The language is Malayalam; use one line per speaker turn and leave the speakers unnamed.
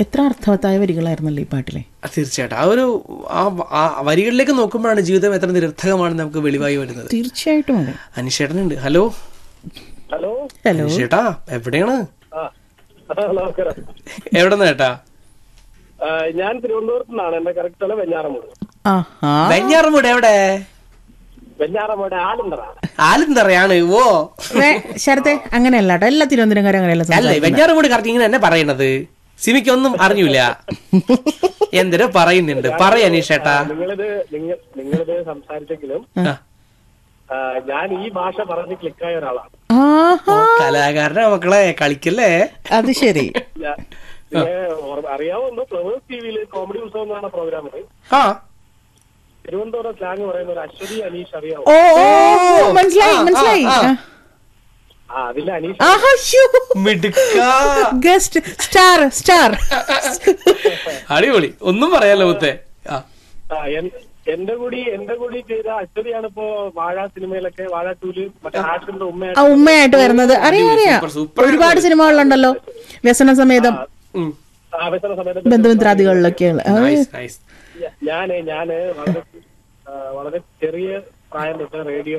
എത്ര അർത്ഥവത്തായ വരികളായിരുന്നല്ലോ ഈ പാട്ടിലെ
ആ, തീർച്ചയായിട്ടും ആ ഒരു ആ ആ വരികളിലേക്ക് നോക്കുമ്പോഴാണ് ജീവിതം എത്ര നിരർത്ഥകമാണെന്ന് നമുക്ക് വെളിവായി വരുന്നത്
തീർച്ചയായിട്ടും അതെ
അനിഷേട്ടനുണ്ട് ഹലോ
ഹലോ
ഹലോ
അനിഷേട്ടാ എവിടെയാണ്
ആ നമസ്കാരം
എവിടെ ചേട്ടാ
ആ, ഞാൻ തിരുവനന്തപുരത്ത് നിന്നാണ് എന്റെ കറക്റ്റ് സ്ഥലം വെഞ്ഞാറമൂട്
ആഹാ
വെഞ്ഞാറമൂട് എവിടെ
വെഞ്ഞാറമൂട് ആലുന്തറ
ആലിന്തറയാണ് ഓ
വേ- ശരത്തെ അങ്ങനെയല്ല കേട്ടോ എല്ലാ തിരുവനന്തപുരംകാരും അങ്ങനെയല്ല
അല്ലേ
സംസാരിക്കുന്നത്.
വെഞ്ഞാറമൂട് കറക്റ്റ് ഇങ്ങനെ തന്നെ പറയണത് സിമിക്കൊന്നും അറിഞ്ഞൂല എന്തിനോ പറയുന്നുണ്ട് പറയ അനീഷേട്ടാ
നിങ്ങളിത് നിങ്ങൾ നിങ്ങളിത് സംസാരിച്ചെങ്കിലും
ആ.
ആ, ഞാൻ ഈ ഭാഷ പറഞ്ഞ് ക്ലിക്കായ ഒരാളാണ്
ആഹാ
കലാകാരന്റെ മക്കളെ കളിക്കല്ലേ
അത് ശരി
ഞാൻ- നിങ്ങളെ ഓർമ്മ- അറിയാവുന്ന ഫ്ലവേഴ്സ് ടിവിയിൽ കോമഡി ഉത്സവം എന്ന് പറഞ്ഞ പ്രോഗ്രാമിൽ
ആ
തിരുവനന്തപുരം സ്ലാങ് പറയുന്ന ഒരു അശ്വതി അനീഷ് അറിയാവോ
ഓ ഓ മനസ്സിലായി മനസ്സിലായി
ആ, ആ.
ആ അതിലെ അനീഷ്
ആഹാ
മിടുക്ക
ഗസ്റ്റ് സ്റ്റാർ സ്റ്റാർ
അടിപൊളി ഒന്നും പറയാലോ മുത്തേ ആ
ആ, എൻ- എന്റെ കൂടി എന്റെ കൂടി ചെയ്ത അശ്വതിയാണ് ഇപ്പോ വാഴ സിനിമയിലൊക്കെ വാഴ ടൂല് മറ്റേ ആഷിന്റെ
ആ
ഉമ്മയായിട്ട്
ഉമ്മയായിട്ട് വരുന്നത് അറിയാം അറിയാം
സൂപ്പർ, സൂപ്പർ.
ഒരുപാട് സിനിമകളുണ്ടല്ലോ വ്യസന സമേതം
ഉം.
ആവേശന സമയത്ത്
ബന്ധുമിത്രാദികളിലൊക്കെയുള്ള ആ,
നൈസ് നൈസ്
ഞാന് ഞാന് വളരെ ആ, വളരെ ചെറിയ പ്രായം തൊട്ട് റേഡിയോ